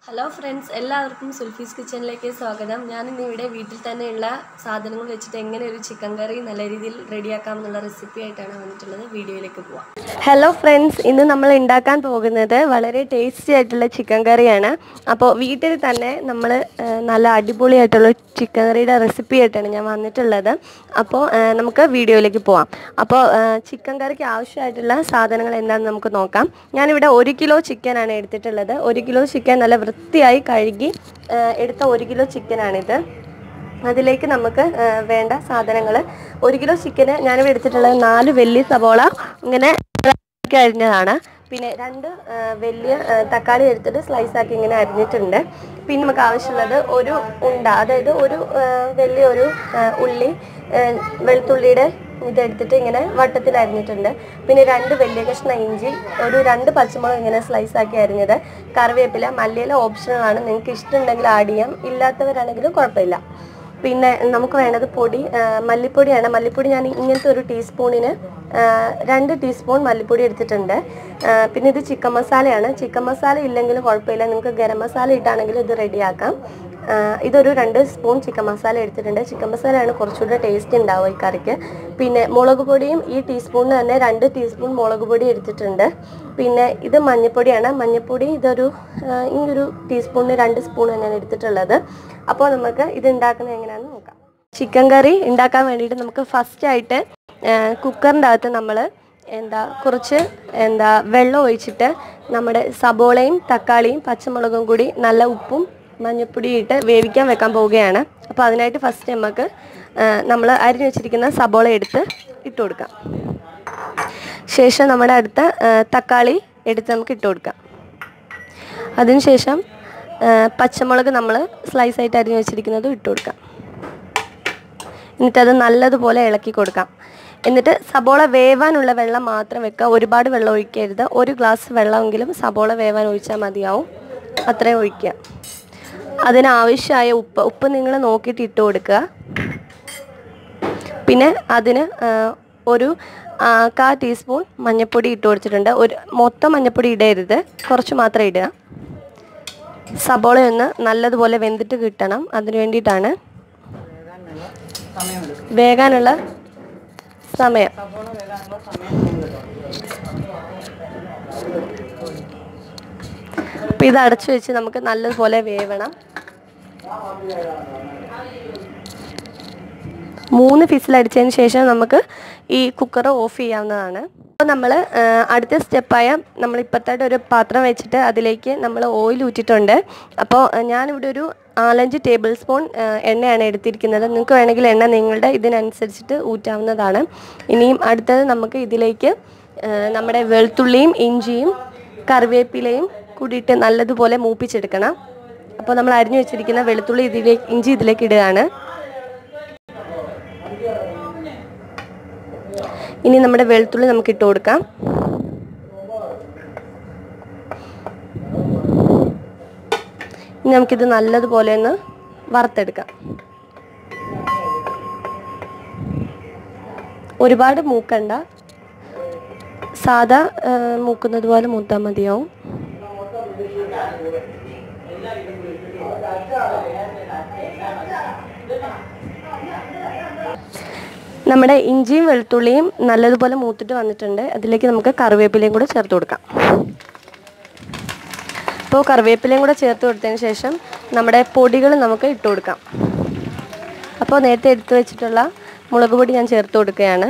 hello friends എല്ലാവർക്കും സുൽഫീസ് കിച്ചണിലേക്ക് സ്വാഗതം ഞാൻ ഇന്ന് ഇവിടെ വീട്ടിൽ തന്നെയുള്ള സാധനങ്ങൾ വെച്ചിട്ട് എങ്ങനെ ഒരു ചിക്കൻ കറി നല്ല രീതിയിൽ റെഡിയാക്കാം എന്നുള്ള റെസിപ്പി ആയിട്ടാണ് വന്നിട്ടുള്ളത് വീഡിയോയിലേക്ക് പോവാം ഹലോ ഫ്രണ്ട്സ് ഇന്ന് നമ്മൾ ഉണ്ടാക്കാൻ പോകുന്നത് വളരെ ടേസ്റ്റി ആയിട്ടുള്ള ചിക്കൻ കറിയാണ് അപ്പോൾ വീട്ടിൽ തന്നെ നമ്മൾ നല്ല അടിപൊളിയായിട്ടുള്ള ചിക്കൻ കറിയുടെ റെസിപ്പി ആയിട്ടാണ് ഞാൻ വന്നിട്ടുള്ളത് അപ്പോൾ ആ, നമുക്ക് വീഡിയോയിലേക്ക് പോവാം അപ്പോൾ ആ, ചിക്കൻ കറിക്ക് ആവശ്യമായിട്ടുള്ള സാധനങ്ങൾ എന്താണെന്ന് നമുക്ക് നോക്കാം ഞാനിവിടെ ഒരു കിലോ ചിക്കനാണ് എടുത്തിട്ടുള്ളത് ഒരു കിലോ ചിക്കൻ നല്ല വൃത്തിയായി കഴുകി ആ, എടുത്ത ഒരു കിലോ ചിക്കനാണിത് അതിലേക്ക് നമുക്ക് ആ, വേണ്ട സാധനങ്ങൾ ഒരു കിലോ ചിക്കന് ഞാനിവിടെ എടുത്തിട്ടുള്ളത് നാല് വലിയ സവോള ഇങ്ങനെ അരിഞ്ഞതാണ് പിന്നെ രണ്ട് ആ, വലിയ ആ, തക്കാളി എടുത്തിട്ട് സ്ലൈസ് ആക്കി ഇങ്ങനെ അരിഞ്ഞിട്ടുണ്ട് പിന്നെ നമുക്ക് ആവശ്യമുള്ളത് ഒരു ഉണ്ട അതായത് ഒരു ആ, വലിയൊരു ആ, ഉള്ളി ആ, വെളുത്തുള്ളിയുടെ ഇതെടുത്തിട്ട് ഇങ്ങനെ വട്ടത്തിൽ അരിഞ്ഞിട്ടുണ്ട് പിന്നെ രണ്ട് വലിയ കഷ്ണം ഇഞ്ചി ഒരു രണ്ട് പച്ചമുളക് ഇങ്ങനെ സ്ലൈസ് ആക്കി അരിഞ്ഞത് കറിവേപ്പില മല്ലിയില ഓപ്ഷണലാണ് നിങ്ങൾക്ക് ഇഷ്ടമുണ്ടെങ്കിൽ ആഡ് ചെയ്യാം ഇല്ലാത്തവരാണെങ്കിലും കുഴപ്പമില്ല പിന്നെ നമുക്ക് വേണ്ടത് പൊടി ആ, മല്ലിപ്പൊടിയാണ് മല്ലിപ്പൊടി ഞാൻ ഇങ്ങനത്തെ ഒരു ടീസ്പൂണിന് ആ, രണ്ട് ടീസ്പൂൺ മല്ലിപ്പൊടി എടുത്തിട്ടുണ്ട് ആ, പിന്നെ ഇത് ചിക്കൻ മസാലയാണ് ചിക്കൻ മസാല ഇല്ലെങ്കിലും കുഴപ്പമില്ല നിങ്ങൾക്ക് ഗരം മസാല ഇട്ടാണെങ്കിലും ഇത് റെഡിയാക്കാം ആ, ഇതൊരു രണ്ട് സ്പൂൺ ചിക്കൻ മസാല എടുത്തിട്ടുണ്ട് ചിക്കൻ മസാലയാണ് കുറച്ചുകൂടെ ടേസ്റ്റ് ഉണ്ടാവുക ഈ കറിക്ക് പിന്നെ മുളക് പൊടിയും ഈ ടീസ്പൂണിന് തന്നെ രണ്ട് ടീസ്പൂൺ മുളക് പൊടി എടുത്തിട്ടുണ്ട് പിന്നെ ഇത് മഞ്ഞൾപ്പൊടിയാണ് മഞ്ഞൾപ്പൊടി ഇതൊരു ആ, ഈ ഒരു ടീസ്പൂണിന് രണ്ട് സ്പൂൺ തന്നെയാണ് എടുത്തിട്ടുള്ളത് അപ്പോൾ നമുക്ക് ഇത് ഉണ്ടാക്കുന്നത് എങ്ങനെയാണെന്ന് നോക്കാം ചിക്കൻ കറി ഉണ്ടാക്കാൻ വേണ്ടിയിട്ട് നമുക്ക് ഫസ്റ്റ് ആയിട്ട് കുക്കറിൻ്റെ അകത്ത് നമ്മൾ എന്താ കുറച്ച് എന്താ വെള്ളം ഒഴിച്ചിട്ട് നമ്മുടെ സബോളയും തക്കാളിയും പച്ചമുളകും കൂടി നല്ല ഉപ്പും മഞ്ഞൾപ്പൊടി ഇട്ട് വേവിക്കാൻ വെക്കാൻ പോവുകയാണ് അപ്പോൾ അതിനായിട്ട് ഫസ്റ്റ് നമുക്ക് നമ്മൾ അരിഞ്ഞു വെച്ചിരിക്കുന്ന സബോള എടുത്ത് ഇട്ട് കൊടുക്കാം ശേഷം നമ്മുടെ അടുത്ത ആ, തക്കാളി എടുത്ത് നമുക്ക് ഇട്ട് കൊടുക്കാം അതിനുശേഷം ആ, പച്ചമുളക് നമ്മൾ സ്ലൈസ് ആയിട്ട് അരിഞ്ഞു വെച്ചിരിക്കുന്നതും ഇട്ട് കൊടുക്കാം എന്നിട്ട് അത് നല്ലതുപോലെ ഇളക്കി കൊടുക്കാം എന്നിട്ട് സബോള വേവാനുള്ള വെള്ളം മാത്രം വെക്കുക ഒരുപാട് വെള്ളം ഒഴിക്കരുത് ഒരു ഗ്ലാസ് വെള്ളമെങ്കിലും സബോള വേവാൻ ഒഴിച്ചാൽ മതിയാവും അത്രയും ഒഴിക്കുക അതിനാവശ്യമായ ഉപ്പ് ഉപ്പ് നിങ്ങൾ നോക്കിയിട്ട് ഇട്ട് കൊടുക്കുക പിന്നെ അതിന് ആ, ഒരു ആ, കാ ടീസ്പൂൺ മഞ്ഞൾപ്പൊടി ഇട്ട് കൊടുത്തിട്ടുണ്ട് ഒരു മൊത്തം മഞ്ഞൾപ്പൊടി ഇടരുത് കുറച്ച് മാത്രം ഇടുക സബോള ഒന്ന് നല്ലതുപോലെ വെന്തിട്ട് കിട്ടണം അതിന് വേണ്ടിയിട്ടാണ് വേകാനുള്ള സമയം അപ്പം ഇത് അടച്ചു വെച്ച് നമുക്ക് നല്ലതുപോലെ വേവണം മൂന്ന് ഫിസിലടിച്ചതിന് ശേഷം നമുക്ക് ഈ കുക്കർ ഓഫ് ചെയ്യാവുന്നതാണ് അപ്പോൾ നമ്മൾ അടുത്ത സ്റ്റെപ്പായ നമ്മൾ ഇപ്പോഴത്തെ ഒരു പാത്രം വെച്ചിട്ട് അതിലേക്ക് നമ്മൾ ഓയിൽ ഊറ്റിയിട്ടുണ്ട് അപ്പോൾ ഞാനിവിടെ ഒരു നാലഞ്ച് ടേബിൾ സ്പൂൺ എണ്ണയാണ് എടുത്തിരിക്കുന്നത് നിങ്ങൾക്ക് വേണമെങ്കിൽ എണ്ണ നിങ്ങളുടെ ഇതിനനുസരിച്ചിട്ട് ഊറ്റാവുന്നതാണ് ഇനിയും അടുത്തത് നമുക്ക് ഇതിലേക്ക് ആ, നമ്മുടെ വെളുത്തുള്ളിയും ഇഞ്ചിയും കറിവേപ്പിലയും കൂടിയിട്ട് നല്ലതുപോലെ മൂപ്പിച്ചെടുക്കണം അപ്പോൾ നമ്മൾ അരിഞ്ഞു വെച്ചിരിക്കുന്ന വെളുത്തുള്ളി ഇതിലേക്ക് ഇഞ്ചി ഇതിലേക്ക് ഇടുകയാണ് ഇനി നമ്മുടെ വെളുത്തുള്ളി നമുക്ക് ഇട്ട് കൊടുക്കാം ഇനി നമുക്കിത് നല്ലതുപോലെ ഒന്ന് വറുത്തെടുക്കാം ഒരുപാട് മൂക്കണ്ട സാധാ ആ, മൂക്കുന്നത് പോലെ മൂത്താൽ മതിയാവും നമ്മുടെ ഇഞ്ചിയും വെളുത്തുള്ളിയും നല്ലതുപോലെ മൂത്തിട്ട് വന്നിട്ടുണ്ട് അതിലേക്ക് നമുക്ക് കറിവേപ്പിലയും കൂടെ ചേർത്ത് കൊടുക്കാം അപ്പോൾ കറിവേപ്പിലയും കൂടെ ചേർത്ത് കൊടുത്തതിന് ശേഷം നമ്മുടെ പൊടികൾ നമുക്ക് ഇട്ട് കൊടുക്കാം അപ്പോൾ നേരത്തെ എടുത്തു വെച്ചിട്ടുള്ള മുളക് പൊടി ഞാൻ ചേർത്ത് കൊടുക്കുകയാണ്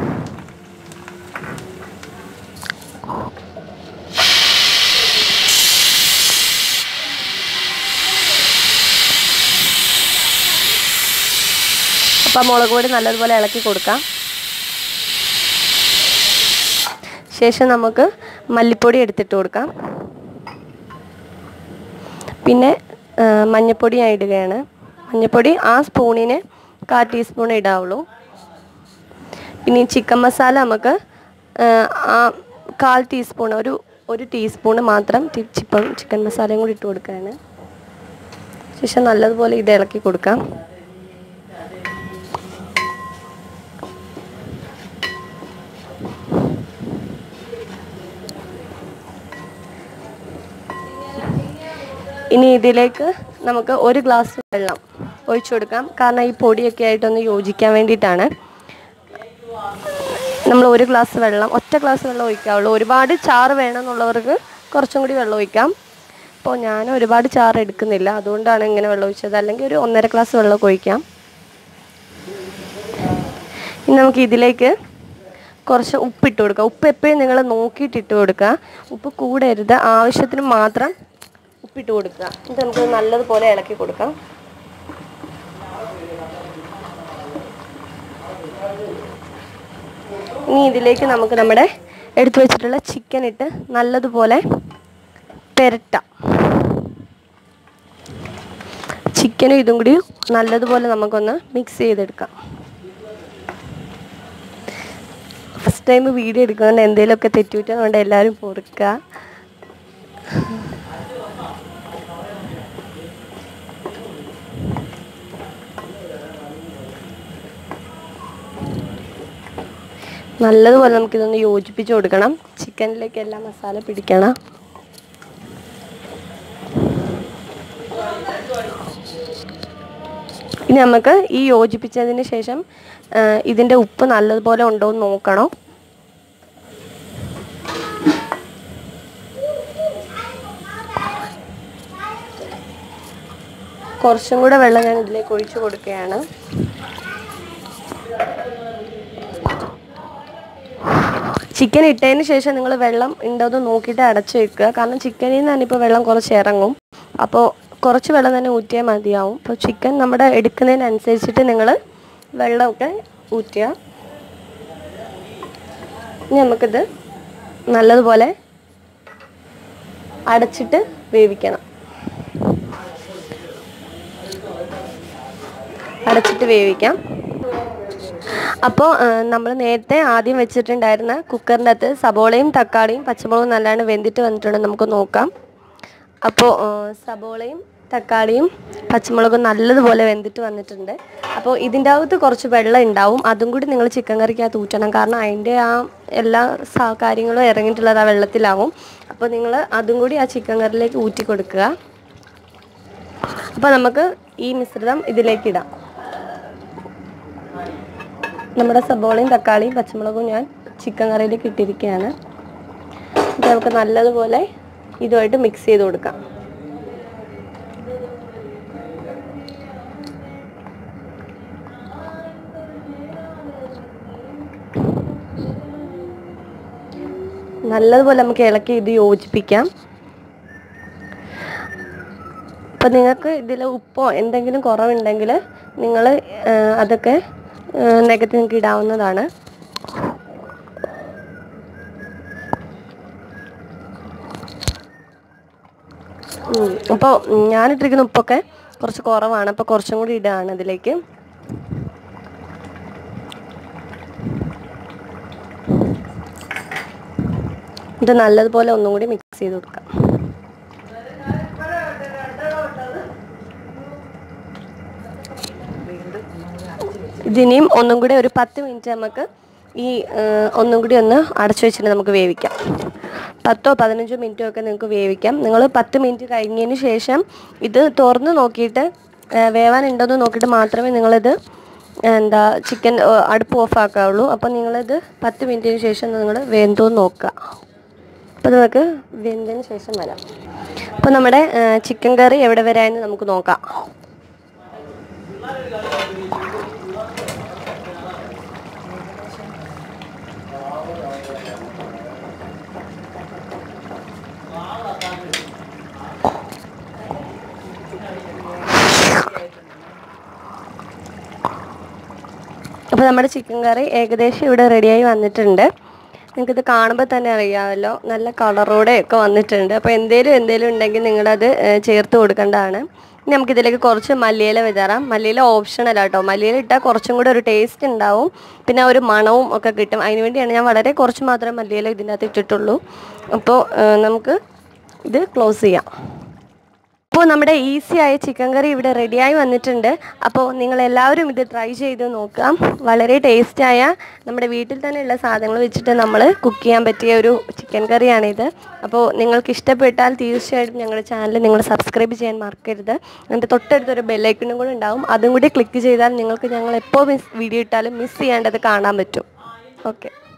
അപ്പോൾ മുളക് പൊടി നല്ലതുപോലെ ഇളക്കി കൊടുക്കാം ശേഷം നമുക്ക് മല്ലിപ്പൊടി എടുത്തിട്ട് കൊടുക്കാം പിന്നെ ആ, മഞ്ഞൾപ്പൊടി ഞാൻ ഇടുകയാണ് മഞ്ഞൾപ്പൊടി ആ സ്പൂണിന് കാ ടീസ്പൂൺ ഇടാവുള്ളൂ പിന്നെ ഈ ചിക്കൻ മസാല നമുക്ക് ആ, ആ കാൽ ടീസ്പൂൺ ഒരു ഒരു ടീസ്പൂണ് മാത്രം ടി- ചിക്കൻ ചിക്കൻ മസാലയും കൂടി ഇട്ട് കൊടുക്കുകയാണ് ശേഷം നല്ലതുപോലെ ഇത് ഇളക്കി കൊടുക്കാം ഇനി ഇതിലേക്ക് നമുക്ക് ഒരു ഗ്ലാസ് വെള്ളം ഒഴിച്ചു കൊടുക്കാം കാരണം ഈ പൊടിയൊക്കെ ആയിട്ടൊന്ന് യോജിക്കാൻ വേണ്ടിയിട്ടാണ് നമ്മൾ ഒരു ഗ്ലാസ് വെള്ളം ഒറ്റ ഗ്ലാസ് വെള്ളം ഒഴിക്കാവുള്ളൂ ഒരുപാട് ചാറ് വേണമെന്നുള്ളവർക്ക് കുറച്ചും കൂടി വെള്ളം ഒഴിക്കാം അപ്പോൾ ഞാൻ ഒരുപാട് ചാറ് എടുക്കുന്നില്ല അതുകൊണ്ടാണ് ഇങ്ങനെ വെള്ളം ഒഴിച്ചത് അല്ലെങ്കിൽ ഒരു ഒന്നര ഗ്ലാസ് വെള്ളം ഒഴിക്കാം ഇനി നമുക്ക് ഇതിലേക്ക് കുറച്ച് ഉപ്പിട്ട് കൊടുക്കുക ഉപ്പ് എപ്പോഴും നിങ്ങൾ നോക്കിയിട്ട് ഇട്ട് കൊടുക്കുക ഉപ്പ് കൂടരുത് ആവശ്യത്തിന് മാത്രം ഉപ്പിട്ട് കൊടുക്കുക എന്നിട്ട് നമുക്ക് നല്ലതുപോലെ ഇളക്കി കൊടുക്കാം ഇനി ഇതിലേക്ക് നമുക്ക് നമ്മുടെ എടുത്തു വെച്ചിട്ടുള്ള ചിക്കൻ ഇട്ട് നല്ലതുപോലെ പെരട്ടാം ചിക്കനും ഇതും കൂടി നല്ലതുപോലെ നമുക്കൊന്ന് മിക്സ് ചെയ്തെടുക്കാം ഫസ്റ്റ് ടൈം വീഡിയോ എടുക്കുന്നുണ്ട് എന്തെങ്കിലുമൊക്കെ തെറ്റുപറ്റുന്നുണ്ട് എല്ലാവരും പൊറുക്കുക നല്ലതുപോലെ നമുക്കിതൊന്ന് യോജിപ്പിച്ച് കൊടുക്കണം ചിക്കനിലേക്ക് എല്ലാം മസാല പിടിക്കണം ഇനി നമുക്ക് ഈ യോജിപ്പിച്ചതിന് ശേഷം ആ, ഇതിൻ്റെ ഉപ്പ് നല്ലതുപോലെ ഉണ്ടോ എന്ന് നോക്കണം കുറച്ചും കൂടെ വെള്ളം ഞാൻ ഇതിലേക്ക് ഒഴിച്ചു കൊടുക്കുകയാണ് ചിക്കൻ ഇട്ടതിന് ശേഷം നിങ്ങൾ വെള്ളം ഉണ്ടോയെന്ന് നോക്കിയിട്ട് അടച്ചു വെക്കുക കാരണം ചിക്കനിൽ നിന്ന് തന്നെ ഇപ്പോൾ വെള്ളം കുറച്ച് ഇറങ്ങും അപ്പോൾ കുറച്ച് വെള്ളം തന്നെ ഊറ്റിയാൽ മതിയാവും അപ്പോൾ ചിക്കൻ നമ്മുടെ എടുക്കുന്നതിനനുസരിച്ചിട്ട് നിങ്ങൾ വെള്ളമൊക്കെ ഊറ്റുക ഇനി നമുക്കിത് നല്ലതുപോലെ അടച്ചിട്ട് വേവിക്കണം അടച്ചിട്ട് വേവിക്കാം അപ്പോൾ നമ്മൾ നേരത്തെ ആദ്യം വെച്ചിട്ടുണ്ടായിരുന്ന കുക്കറിൻ്റെ അകത്ത് സബോളയും തക്കാളിയും പച്ചമുളകും നല്ലോണം വെന്തിട്ട് വന്നിട്ടുണ്ട് നമുക്ക് നോക്കാം അപ്പോൾ സബോളയും തക്കാളിയും പച്ചമുളകും നല്ലതുപോലെ വെന്തിട്ട് വന്നിട്ടുണ്ട് അപ്പോൾ ഇതിൻ്റെ അകത്ത് കുറച്ച് വെള്ളം ഉണ്ടാവും അതും കൂടി നിങ്ങൾ ചിക്കൻ കറിക്കകത്ത് ഊറ്റണം കാരണം അതിൻ്റെ ആ എല്ലാ സ- കാര്യങ്ങളും ഇറങ്ങിയിട്ടുള്ളത് ആ വെള്ളത്തിലാവും അപ്പോൾ നിങ്ങൾ അതും കൂടി ആ ചിക്കൻ കറിയിലേക്ക് ഊറ്റി കൊടുക്കുക അപ്പോൾ നമുക്ക് ഈ മിശ്രിതം ഇതിലേക്ക് ഇടാം നമ്മുടെ സബോളയും തക്കാളിയും പച്ചമുളകും ഞാൻ ചിക്കൻ കറിയിലേക്ക് ഇട്ടിരിക്കുകയാണ് ഇത് നമുക്ക് നല്ലതുപോലെ ഇതുമായിട്ട് മിക്സ് ചെയ്ത് കൊടുക്കാം നല്ലതുപോലെ നമുക്ക് ഇളക്കി ഇത് യോജിപ്പിക്കാം അപ്പം നിങ്ങൾക്ക് ഇതിൽ ഉപ്പോ എന്തെങ്കിലും കുറവുണ്ടെങ്കിൽ നിങ്ങൾ അതൊക്കെ ആ, നികത്തി നിങ്ങൾക്ക് ഇടാവുന്നതാണ് അപ്പോൾ ഞാനിട്ടിരിക്കുന്ന ഉപ്പൊക്കെ കുറച്ച് കുറവാണ് അപ്പോൾ കുറച്ചും കൂടി ഇടുകയാണ് ഇതിലേക്ക് ഇത് നല്ലതുപോലെ ഒന്നും കൂടി മിക്സ് ചെയ്ത് കൊടുക്കാം ഇതിനെയും ഒന്നും കൂടി ഒരു പത്ത് മിനിറ്റ് നമുക്ക് ഈ ആ, ഒന്നും കൂടി ഒന്ന് അടച്ചു വെച്ചിട്ട് നമുക്ക് വേവിക്കാം പത്തോ പതിനഞ്ചോ മിനിറ്റോ ഒക്കെ നിങ്ങൾക്ക് വേവിക്കാം നിങ്ങൾ പത്ത് മിനിറ്റ് കഴിഞ്ഞതിന് ശേഷം ഇത് തുറന്ന് നോക്കിയിട്ട് ആ, വേവാനുണ്ടോയെന്ന് നോക്കിയിട്ട് മാത്രമേ നിങ്ങളിത് എന്താ ചിക്കൻ ആ, അടുപ്പ് ഓഫ് ആക്കാവുള്ളൂ അപ്പോൾ നിങ്ങളിത് പത്ത് മിനിറ്റിന് ശേഷം നിങ്ങൾ വെന്തോ നോക്കുക അപ്പോൾ നമുക്ക് വെന്തതിന് ശേഷം വരാം അപ്പോൾ നമ്മുടെ ആ, ചിക്കൻ കറി എവിടെ വരാമെന്ന് നമുക്ക് നോക്കാം അപ്പോൾ നമ്മുടെ ചിക്കൻ കറി ഏകദേശം ഇവിടെ റെഡിയായി വന്നിട്ടുണ്ട് നിങ്ങൾക്കിത് കാണുമ്പോൾ തന്നെ അറിയാമല്ലോ നല്ല കളറോടെ ഒക്കെ വന്നിട്ടുണ്ട് അപ്പോൾ എന്തേലും എന്തേലും ഉണ്ടെങ്കിൽ നിങ്ങളത് ഏഹ്, ചേർത്ത് കൊടുക്കേണ്ടതാണ് ഇനി നമുക്കിതിലേക്ക് കുറച്ച് മല്ലിയില വിതറാം മല്ലിയില ഓപ്ഷണൽ ആട്ടോ മല്ലിയില ഇട്ടാൽ കുറച്ചും കൂടെ ഒരു ടേസ്റ്റ് ഉണ്ടാവും പിന്നെ ഒരു മണവും ഒക്കെ കിട്ടും അതിന് വേണ്ടിയാണ് ഞാൻ വളരെ കുറച്ച് മാത്രമേ മല്ലിയില ഇതിനകത്ത് ഇട്ടിട്ടുള്ളൂ അപ്പോൾ ഏഹ്, നമുക്ക് ഇത് ക്ലോസ് ചെയ്യാം അപ്പോൾ നമ്മുടെ ഈസി ആയ ചിക്കൻ കറി ഇവിടെ റെഡിയായി വന്നിട്ടുണ്ട് അപ്പോൾ നിങ്ങൾ എല്ലാവരും ഇത് ട്രൈ ചെയ്ത് നോക്കാം വളരെ ടേസ്റ്റായ നമ്മുടെ വീട്ടിൽ തന്നെയുള്ള സാധനങ്ങൾ വെച്ചിട്ട് നമ്മൾ കുക്ക് ചെയ്യാൻ പറ്റിയ ഒരു ചിക്കൻ ചിക്കൻ കറിയാണിത് അപ്പോൾ നിങ്ങൾക്ക് ഇഷ്ടപ്പെട്ടാൽ തീർച്ചയായിട്ടും ഞങ്ങളുടെ ചാനൽ നിങ്ങൾ സബ്സ്ക്രൈബ് ചെയ്യാൻ മറക്കരുത് അതിൻ്റെ തൊട്ടടുത്തൊരു ബെല്ലൈക്കണും കൂടെ ഉണ്ടാവും അതും കൂടി ക്ലിക്ക് ചെയ്താൽ നിങ്ങൾക്ക് ഞങ്ങൾ എപ്പോൾ മിസ് വീഡിയോ ഇട്ടാലും മിസ് ചെയ്യാണ്ടത് കാണാൻ പറ്റും ഓക്കെ